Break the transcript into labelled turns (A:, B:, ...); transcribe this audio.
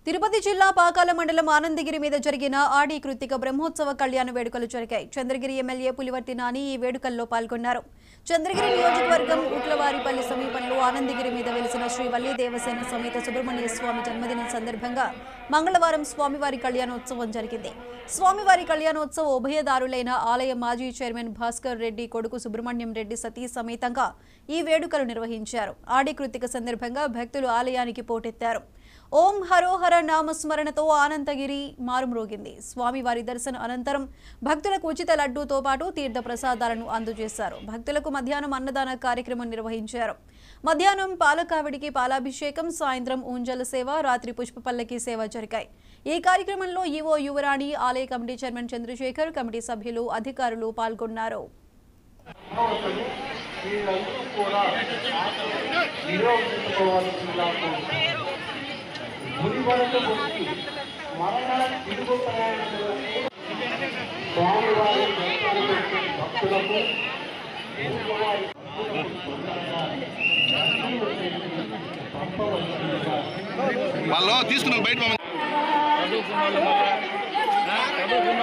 A: తిరుపతి జిల్లా పాకాల మండలం ఆనందగిరి మీద జరిగిన ఆడి కృతిక బ్రహ్మోత్సవ కళ్యాణ వేడుకలు జరిగాయి చంద్రగిరి ఎమ్మెల్యే పులివర్తి నాని ఈ వేడుకల్లో పాల్గొన్నారు చంద్రగిరి నియోజకవర్గం ఉట్లవారిపల్లి సమీపంలో ఆనందగిరి మీద వెలిసిన శ్రీ వల్లి దేవసేన సమేత సుబ్రహ్మణ్య స్వామి జన్మదినం సందర్భంగా మంగళవారం స్వామివారి కళ్యాణోత్సవం జరిగింది స్వామివారి కళ్యాణోత్సవ ఉభయదారులైన ఆలయ మాజీ చైర్మన్ భాస్కర్ రెడ్డి కొడుకు సుబ్రహ్మణ్యం రెడ్డి సతీ సమేతంగా ఈ వేడుకలు నిర్వహించారు ఆడి కృతిక సందర్భంగా భక్తులు ఆలయానికి పోటెత్తారు ఓం హరోహర నామస్మరణతో ఆనందగిరి మారుమ్రోగింది స్వామివారి దర్శన అనంతరం భక్తులకు ఉచిత లడ్డూతో పాటు తీర్థ ప్రసాదాలను అందజేశారు భక్తులకు మధ్యాహ్నం అన్నదాన కార్యక్రమం నిర్వహించారు మధ్యాహ్నం పాలకావిడికి పాలాభిషేకం సాయంత్రం ఊంజల సేవ రాత్రి పుష్పపల్లకి సేవ జరిగాయి ఈ కార్యక్రమంలో ఈవో యువరాణి ఆలయ కమిటీ చైర్మన్ చంద్రశేఖర్ కమిటీ సభ్యులు అధికారులు పాల్గొన్నారు
B: అసలు వీళ్ళందరూ కూడా నిరోధించుకోవాల్సిందాకు గురి వరకు వచ్చి మరణ తిరుగు ప్రయాణికులకు స్వామివారి దర్శనం పెట్టే భక్తులకు స్వామివారి భక్తులకు తొందరగా దర్శనం చేసి పంపవలసిందిగా
C: వాళ్ళు తీసుకున్నారు బయట పంప-
D: చదువుకున్న వాళ్ళు చదువుకున్న